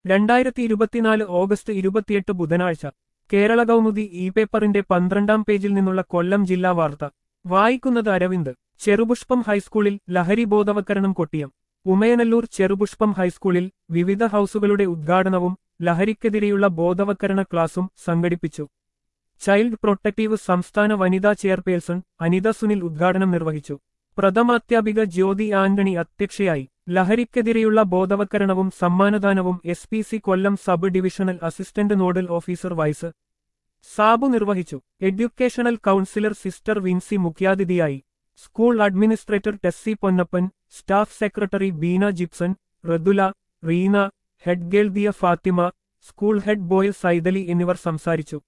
രണ്ടായിരത്തി ഇരുപത്തിനാല് ഓഗസ്റ്റ് ഇരുപത്തിയെട്ട് ബുധനാഴ്ച കേരള കൗമുദി ഇ പേപ്പറിന്റെ പന്ത്രണ്ടാം പേജിൽ നിന്നുള്ള കൊല്ലം ജില്ലാ വാർത്ത വായിക്കുന്നത് അരവിന്ദ് ചെറുപുഷ്പം ഹൈസ്കൂളിൽ ലഹരി ബോധവൽക്കരണം കൊട്ടിയം ഉമയനല്ലൂർ ചെറുപുഷ്പം ഹൈസ്കൂളിൽ വിവിധ ഹൌസുകളുടെ ഉദ്ഘാടനവും ലഹരിക്കെതിരെയുള്ള ബോധവൽക്കരണ ക്ലാസും സംഘടിപ്പിച്ചു ചൈൽഡ് പ്രൊട്ടക്റ്റീവ് സംസ്ഥാന വനിതാ ചെയർപേഴ്സൺ അനിത സുനിൽ ഉദ്ഘാടനം നിർവഹിച്ചു പ്രഥമാധ്യാപിക ജ്യോതി ആന്റണി അധ്യക്ഷയായി ലഹരിക്കെതിരെയുള്ള ബോധവൽക്കരണവും സമ്മാനദാനവും S P C Kollam sub divisional assistant nodal officer vice Sabu നിർവഹിച്ചു എഡ്യൂക്കേഷണൽ കൗൺസിലർ സിസ്റ്റർ വിൻസി മുഖ്യാതിഥിയായി school administrator Tessy Ponnappan staff secretary Beena Jipson Radula Reena head girl Diya Fathima school head ബോയൽ സൈതലി എന്നിവർ സംസാരിച്ചു